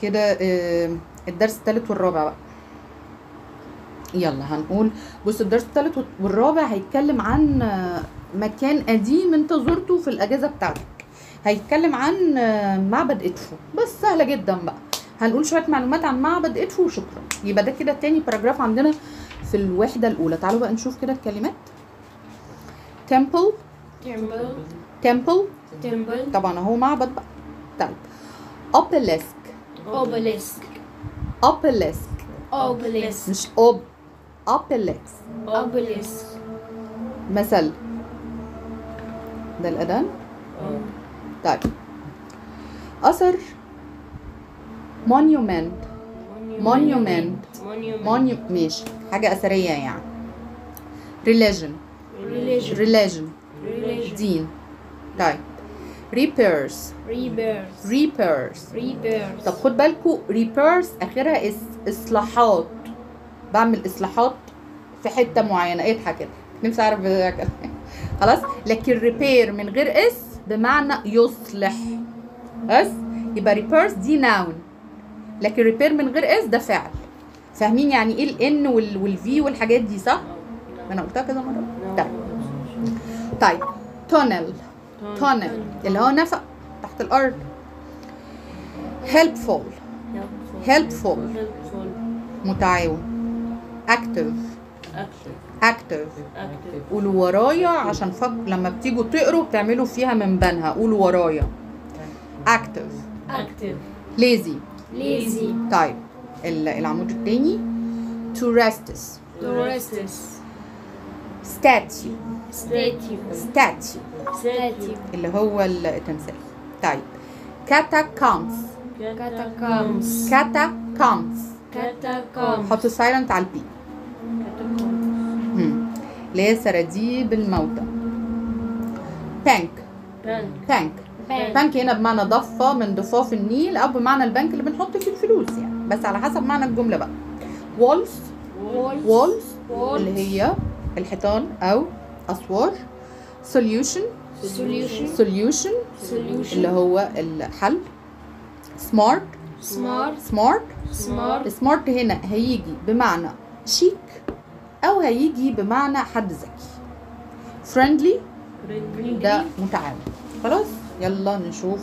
كده آه، الدرس الثالث والرابع بقى يلا هنقول بص الدرس الثالث والرابع هيتكلم عن آه، مكان قديم انت زرته في الاجازه بتاعتك هيتكلم عن آه، معبد ادفو بس سهله جدا بقى هنقول شويه معلومات عن معبد ادفو وشكرا يبقى ده كده تاني باراجراف عندنا في الوحده الاولى تعالوا بقى نشوف كده الكلمات temple temple temple temple طبعا اهو معبد بقى طيب obelisk obelisk obelisk obelisk مش ob obelisk obelisk مثل ده الأذان طيب أثر monument monument monument monu ماشي حاجة أثرية يعني religion religion religion religion دين طيب repairs rebirth repairs rebirth طب خد بالكوا repairs آخرها إس إصلاحات بعمل إصلاحات في حتة معينة اضحك كده نفسي أعرف كده خلاص لكن repair من غير اس بمعنى يصلح بس يبقى repairs دي noun لكن repair من غير اس ده فعل فاهمين يعني ايه الان والفي والحاجات دي صح؟ ما انا قلتها كذا مره طيب طيب tunnel tunnel اللي هو نفق تحت الارض helpful helpful helpful متعاون active active active active قولوا ورايا عشان فك... لما بتيجوا تقروا بتعملوا فيها من بنها قولوا ورايا active active lazy lazy طيب ال- العمود التاني tourists tourists statue statue statue statue اللي هو التمثال طيب catacombs catacombs catacombs catacombs حطوا silent على البي هم. اللي هي سراديب الموتى بانك bank بانك bank بنك هنا بمعنى ضفة من ضفاف النيل أو بمعنى البنك اللي بنحط فيه الفلوس يعني بس على حسب معنى الجملة بقى walls walls walls walls اللي هي الحيطان أو أسوار solution solution solution solution اللي هو الحل smart smart smart smart smart هنا هيجي بمعنى شيك أو هيجي بمعنى حد ذكي friendly ده متعاون خلاص يلا نشوف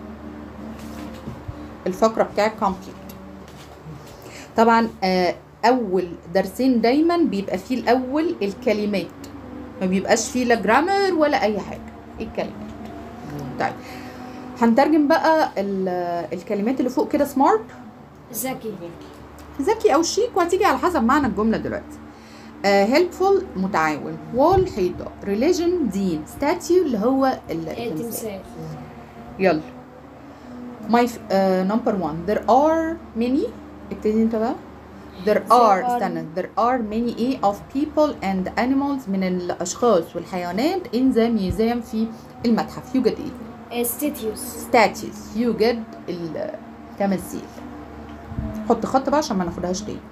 الفقرة بتاعت complete طبعا آه، أول درسين دايما بيبقى فيه الأول الكلمات ما بيبقاش فيه لا جرامر ولا أي حاجة إيه الكلمات طيب هنترجم بقى ال- الكلمات اللي فوق كده سمارت ذكي ذكي او شيك وهتيجي على حسب معنى الجمله دلوقتي هيلبفول متعاون وول حيطه ريليجن دين ستاتيو اللي هو التمثال التمثال يلا my f- uh, number one there are many ابتدي انت بقى there are are- استنى there are many ايه of people and animals من الاشخاص والحيوانات in the museum في المتحف يوجد ايه statues statues يوجد التماثيل حط خط بقى عشان ما ناخدهاش تاني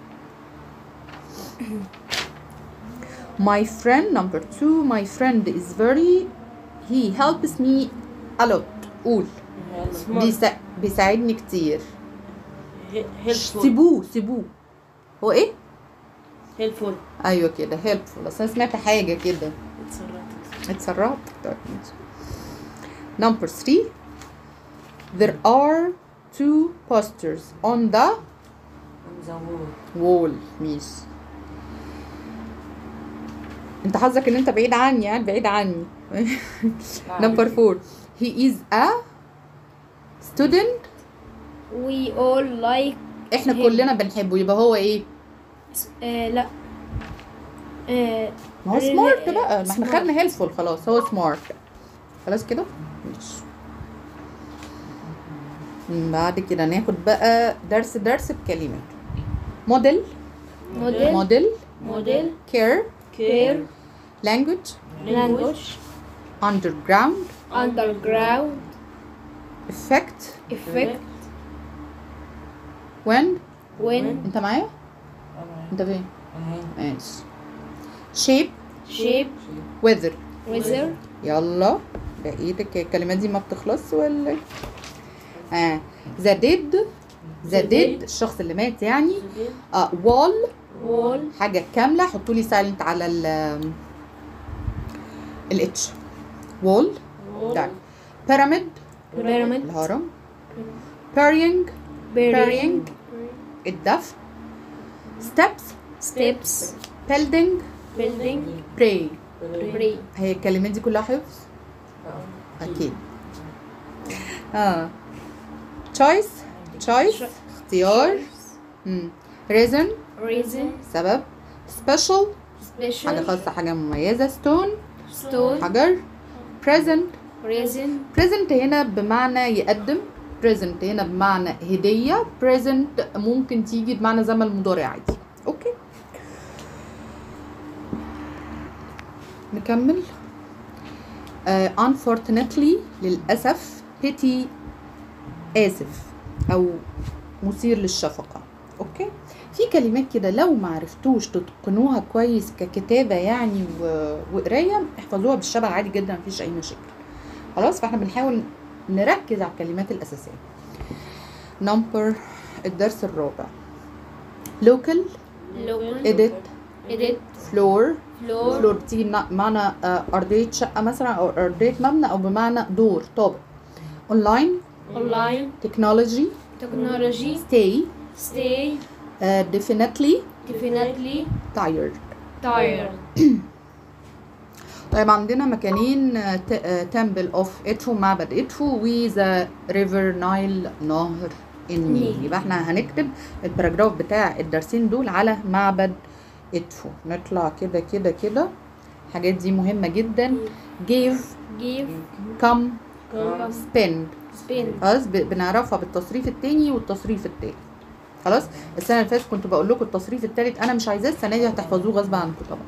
my friend number two my friend is very he helps me a lot قول بيسا... بيساعدني كتير helpful سيبوه سيبوه هو ايه helpful ايوه كده helpful اصل انا سمعت حاجه كده اتسرعت اتسرعت طيب ماشي. number three there are two posters on the wall ماشي انت حظك ان انت بعيد عني يعني بعيد عني number four he is a student we all like احنا him. كلنا بنحبه يبقى هو ايه آه لا آه ما هو Really- سمارت بقى ما احنا smart. خدنا هيلفول خلاص هو سمارت خلاص كده ماشي من بعد كده ناخد بقى درس درس بكلمات موديل model موديل model كير care language language underground underground effect effect when when انت معايا انت فين ماشي shape shape weather weather يلا بقيت الك- الكلمات دي ما بتخلص ولا إيه؟ اه the dead ذا ديد الشخص اللي مات يعني آه وول wall حاجه كامله حطوا لي سايلنت على ال الاتش وول طيب بيراميد pyramid الهرم burying burying الدفن steps steps building building pray pray هي الكلمات دي كلها حفظ اكيد اه choice choice اختيار مم. reason reason سبب special special حاجة خاصة حاجة مميزة stone stone حجر present reason present هنا بمعنى يقدم present هنا بمعنى هدية present ممكن تيجي بمعنى زمن مضارع عادي اوكي نكمل uh, unfortunately للأسف pity آسف أو مثير للشفقة اوكي في كلمات كده لو ما عرفتوش تتقنوها كويس ككتابة يعني و... وقراية احفظوها بالشبه عادي جدا مفيش أي مشاكل خلاص فاحنا بنحاول نركز على الكلمات الأساسية نمبر الدرس الرابع local local edit edit floor floor floor بتيجي بنا- بمعنى آه، أرضية شقة مثلا أو أرضية مبنى أو بمعنى دور طابق online online technology technology stay stay uh, definitely definitely tired tired طيب عندنا مكانين تمبل اوف ادفو معبد ادفو وذا ريفر نايل نهر النيل نيل. يبقى احنا هنكتب الباراجراف بتاع الدرسين دول على معبد ادفو نطلع كده كده كده الحاجات دي مهمة جدا give give come come spend spin خلاص ب- بنعرفها بالتصريف التاني والتصريف التالت خلاص السنة اللي فاتت كنت بقول لكم التصريف التالت انا مش عايزاه السنة دي هتحفظوه غصب عنكم طبعا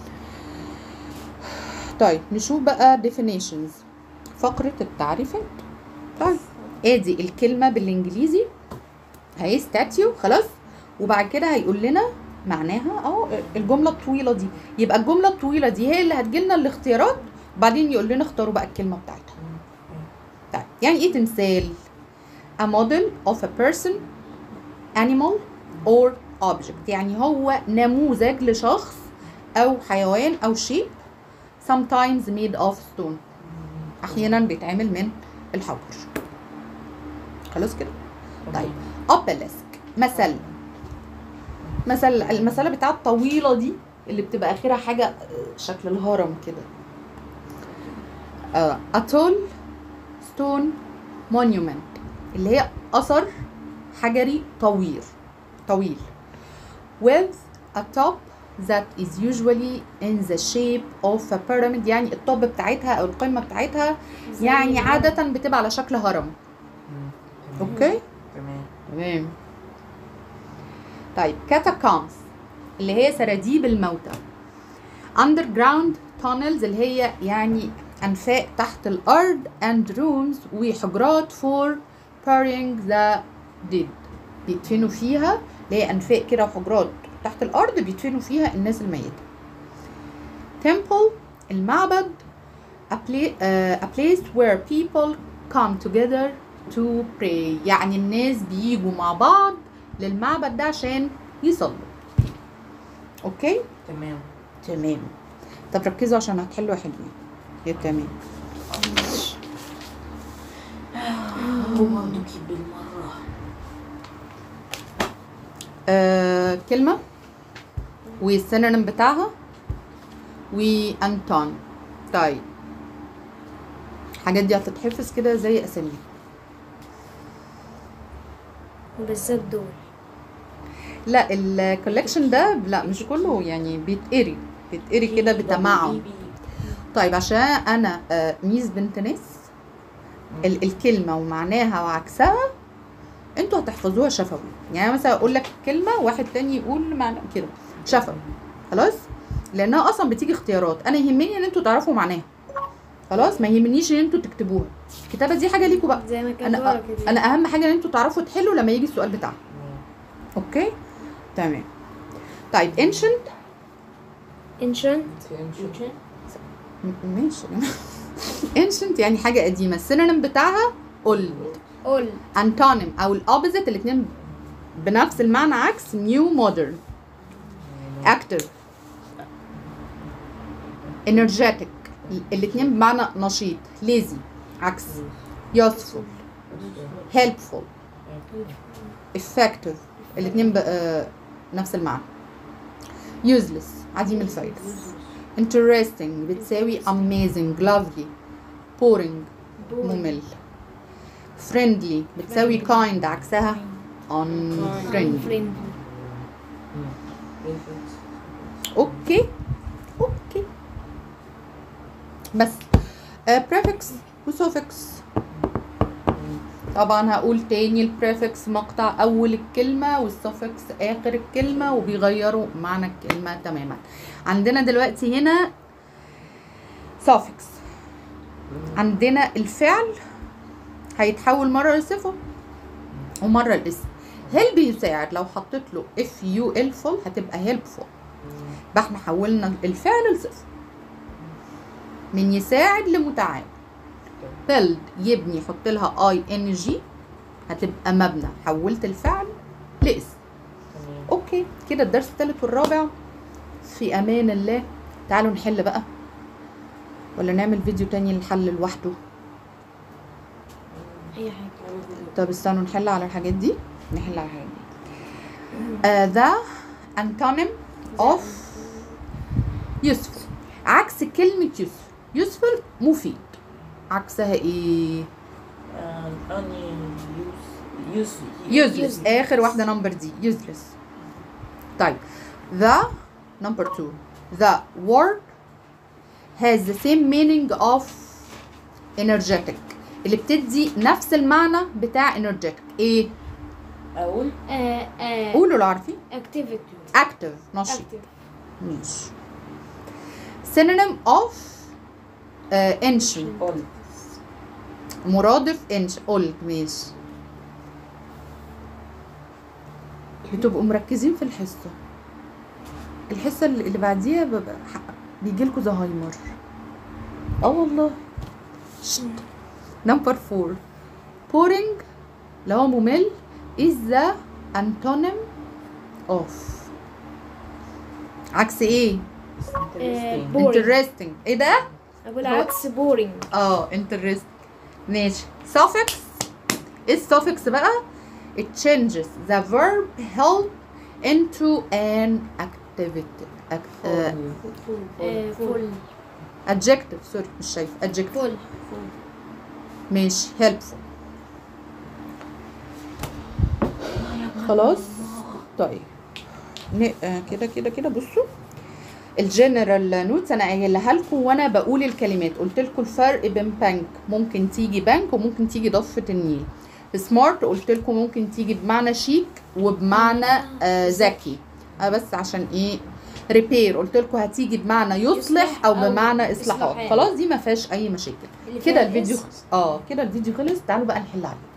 طيب نشوف بقى definitions فقرة التعريفات طيب ادي الكلمة بالانجليزي هي ستاتيو خلاص وبعد كده هيقول لنا معناها اه الجملة الطويلة دي يبقى الجملة الطويلة دي هي اللي هتجيلنا الاختيارات بعدين يقول لنا اختاروا بقى الكلمة بتاعتها طيب يعني ايه تمثال a model of a person animal or object يعني هو نموذج لشخص او حيوان او شيء sometimes made of stone احيانا بيتعمل من الحجر خلاص كده طيب obelisk مثل مثل المسألة بتاعت الطويلة دي اللي بتبقى آخرها حاجة آه، شكل الهرم كده آه اتول ستون مونيومنت اللي هي أثر حجري طويل طويل with a top that is usually in the shape of a pyramid يعني الطب بتاعتها أو القمة بتاعتها يعني عادة بتبقى على شكل هرم اوكي تمام تمام طيب catacombs اللي هي سراديب الموتى underground tunnels اللي هي يعني أنفاق تحت الأرض and rooms وحجرات for burying the dead بيدفنوا فيها اللي هي أنفاق كده وحجرات تحت الأرض بيدفنوا فيها الناس الميتة temple المعبد a, pla- uh, a place where people come together to pray يعني الناس بيجوا مع بعض للمعبد ده عشان يصلوا اوكي تمام تمام طب ركزوا عشان هتحلوا حلوين يا تمام هو دوكي بالمرة آه كلمة والسينونيم بتاعها وانتون طيب الحاجات دي هتتحفظ كده زي اسامي بالذات دول لا الكولكشن ده لا مش كله يعني بيتقري بيتقري كده بتمعن طيب عشان انا آه، ميس بنت ناس ال- الكلمه ومعناها وعكسها انتوا هتحفظوها شفوي يعني أنا مثلا اقول لك كلمه واحد تاني يقول معنى كده شفوي خلاص لانها اصلا بتيجي اختيارات انا يهمني ان انتوا تعرفوا معناها خلاص ما يهمنيش ان انتوا تكتبوها الكتابه دي حاجه ليكوا بقى زي ما كان انا دورك كده انا اهم حاجه ان انتوا تعرفوا تحلوا لما يجي السؤال بتاعها اوكي تمام طيب ancient ancient م- ماشي ancient يعني حاجة قديمة السينونيم بتاعها old اول انتونيم او الاوبوزيت الاثنين بنفس المعنى عكس نيو مودرن اكتف انرجيتك الاثنين بمعنى نشيط ليزي عكس useful helpful effective الاثنين نفس المعنى useless عديم الفائدة interesting بتساوي amazing lovely boring ممل friendly بتساوي kind عكسها unfriendly فريندلي اوكي اوكي بس بريفكس وسوفكس طبعا هقول تاني البريفكس مقطع اول الكلمه والسوفكس اخر الكلمه وبيغيروا معنى الكلمه تماما عندنا دلوقتي هنا سوفكس عندنا الفعل هيتحول مره لصفه ومره لاسم هل بيساعد لو حطيت له اف يو الفول هتبقى هيلبفول يبقى احنا حولنا الفعل لصفه من يساعد لمتعاون build يبني يحط لها اي ان جي هتبقى مبنى حولت الفعل لاسم اوكي كده الدرس الثالث والرابع في امان الله تعالوا نحل بقى ولا نعمل فيديو تاني للحل لوحده اي حاجه طب استنوا نحل على الحاجات دي نحل على الحاجات دي uh, the antonym of useful عكس كلمة useful useful مفيد عكسها ايه اني يوز يوز useless اخر واحدة نمبر دي useless طيب the number two the word has the same meaning of energetic اللي بتدي نفس المعنى بتاع energetic ايه اقول آه آه قولوا لو عارفين اكتيفيتي active نشيط ماشي synonym of uh, ancient قلت مرادف انش قلت ماشي بتبقوا مركزين في الحصة الحصة اللي اللي بعديها ببقى بيجي لكم زهايمر اه والله نمبر فور بورينج اللي هو ممل is the antonym of عكس ايه؟ آه، interesting boring. interesting ايه ده؟ اقول عكس بورينج اه interesting ماشي suffix ايه السفكس بقى it changes the verb help into an activity Ac- آه، فول adjective سوري مش شايف adjective فول ماشي helpful خلاص طيب ن- آه، كده كده كده بصوا الجنرال نوتس انا قايلها لكم وانا بقول الكلمات قلت لكم الفرق بين بنك ممكن تيجي بنك وممكن تيجي ضفه النيل سمارت قلت لكم ممكن تيجي بمعنى شيك وبمعنى آه ذكي آه بس عشان ايه ريبير قلت لكم هتيجي بمعنى يصلح يصلح او أو بمعنى اصلاحات إصلاحات. خلاص دي ما فيهاش اي مشاكل اللي كده فيها الفيديو اس. اه كده الفيديو خلص تعالوا بقى نحل عليه